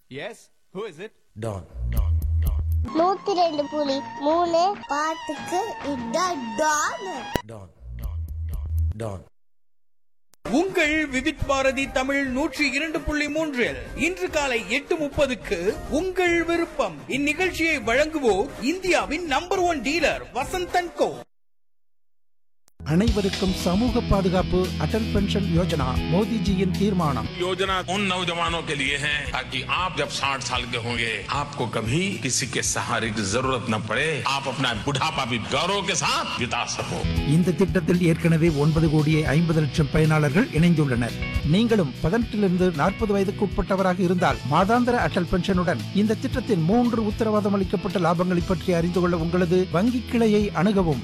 S who is it Don நூத்தி ரெண்டு புலி மூணு பாட்டுக்கு இதான் டான் டான் டான் உங்கள் விவித் பாரதி தமிழ் நூற்றி இரண்டு புள்ளி மூன்றில் இன்று காலை எட்டு முப்பதுக்கு உங்கள் விருப்பம் இந்நிகழ்ச்சியை வழங்குவோர் இந்தியாவின் number one dealer Vasanthan co அனைவருக்கும் சமூக பாதுகாப்பு அடல் பென்ஷன் யோஜனா மோடிஜியின் தீர்மானம் योजना उन नौजवानों के लिए है ताकि आप जब 60 साल के होंगे आपको कभी किसी के सहारे की जरूरत न पड़े आप अपना बुढ़ापा भी गौरव के साथ बिता सको இந்த திட்டத்தில் ஏற்கனவே ஒன்பது கோடியே ஐம்பது லட்சம் பயனாளர்கள் இணைந்துள்ளனர் நீங்களும் பதினெட்டிலிருந்து நாற்பது வயதுக்கு உட்பட்டவராக இருந்தால் மாதாந்திர அடல் பென்ஷனுடன் இந்த திட்டத்தின் மூன்று உத்தரவாதம் அளிக்கப்பட்ட லாபங்களை பற்றி அறிந்து கொள்ள உங்களது வங்கி கிளையை அணுகவும்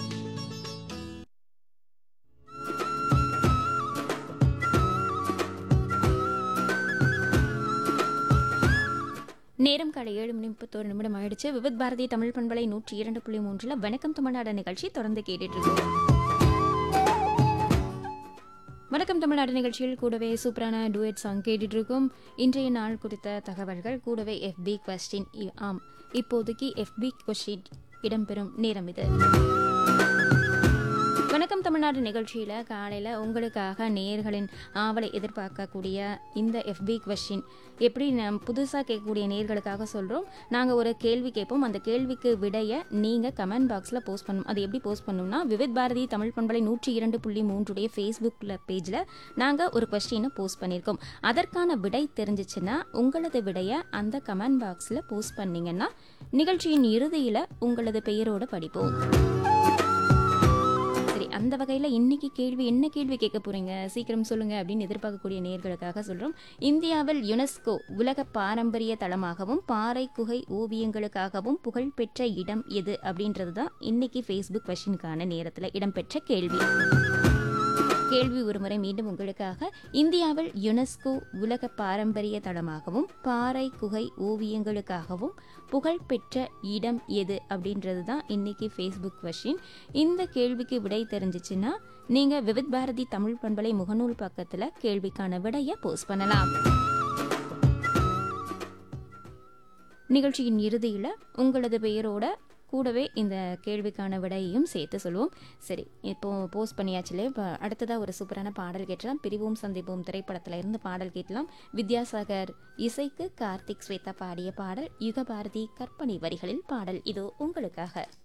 நேரம் காலை ஏழு மணி முப்பத்தோரு நிமிடம் ஆயிடுச்சு விவித் பாரதி தமிழ் பண்பலை நூற்றி இரண்டு புள்ளி மூன்றில் வணக்கம் தமிழ்நாடு நிகழ்ச்சி தொடர்ந்து கேட்டுட்டு இருக்கோம் வணக்கம் தமிழ்நாடு நிகழ்ச்சியில் கூடவே சூப்பரான டூயட் சாங் கேட்டுட்டு இருக்கோம் இன்றைய நாள் குறித்த தகவல்கள் கூடவே எஃபி கொஸ்டின் ஆம் இப்போதைக்கு எஃபி கொஸ்டின் இடம்பெறும் நேரம் இது வணக்கம் தமிழ்நாடு நிகழ்ச்சியில் காலையில் உங்களுக்காக நேர்களின் ஆவலை எதிர்பார்க்கக்கூடிய இந்த எஃபி கொஸ்டின் எப்படி நம் புதுசாக கேட்கக்கூடிய நேர்களுக்காக சொல்கிறோம் நாங்கள் ஒரு கேள்வி கேட்போம் அந்த கேள்விக்கு விடைய நீங்கள் கமெண்ட் பாக்ஸில் போஸ்ட் பண்ணணும் அது எப்படி போஸ்ட் பண்ணணும்னா விவித் பாரதி தமிழ் பண்பலை நூற்றி இரண்டு புள்ளி மூன்றுடைய ஃபேஸ்புக்கில் பேஜில் நாங்கள் ஒரு கொஸ்டினை போஸ்ட் பண்ணியிருக்கோம் அதற்கான விடை தெரிஞ்சிச்சுன்னா உங்களது விடையை அந்த கமெண்ட் பாக்ஸில் போஸ்ட் பண்ணீங்கன்னா நிகழ்ச்சியின் இறுதியில் உங்களது பெயரோட படிப்போம் சரி அந்த வகையில் இன்னைக்கு கேள்வி என்ன கேள்வி கேட்க போறீங்க சீக்கிரம் சொல்லுங்க அப்படின்னு எதிர்பார்க்கக்கூடிய நேர்களுக்காக சொல்றோம் இந்தியாவில் யுனெஸ்கோ உலக பாரம்பரிய தளமாகவும் பாறை குகை ஓவியங்களுக்காகவும் புகழ்பெற்ற இடம் எது அப்படின்றது தான் இன்னைக்கு ஃபேஸ்புக் கொஷினுக்கான நேரத்தில் இடம்பெற்ற கேள்வி கேள்வி ஒருமுறை மீண்டும் உங்களுக்காக இந்தியாவில் யுனெஸ்கோ உலக பாரம்பரிய தளமாகவும் பாறை குகை ஓவியங்களுக்காகவும் புகழ்பெற்ற இடம் எது அப்படின்றது தான் இன்னைக்கு ஃபேஸ்புக் கொஷின் இந்த கேள்விக்கு விடை தெரிஞ்சிச்சுன்னா நீங்க விவித் பாரதி தமிழ் பண்பலை முகநூல் பக்கத்துல கேள்விக்கான விடையை போஸ்ட் பண்ணலாம் நிகழ்ச்சியின் இறுதியில் உங்களது பெயரோட கூடவே இந்த கேள்விக்கான விடையையும் சேர்த்து சொல்லுவோம் சரி இப்போ போஸ்ட் பண்ணியாச்சுலே இப்போ அடுத்ததாக ஒரு சூப்பரான பாடல் கேட்டலாம் பிரிவோம் சந்திப்போம் திரைப்படத்தில் இருந்து பாடல் கேட்கலாம் வித்யாசாகர் இசைக்கு கார்த்திக் ஸ்வேதா பாடிய பாடல் யுகபாரதி கற்பனை வரிகளில் பாடல் இதோ உங்களுக்காக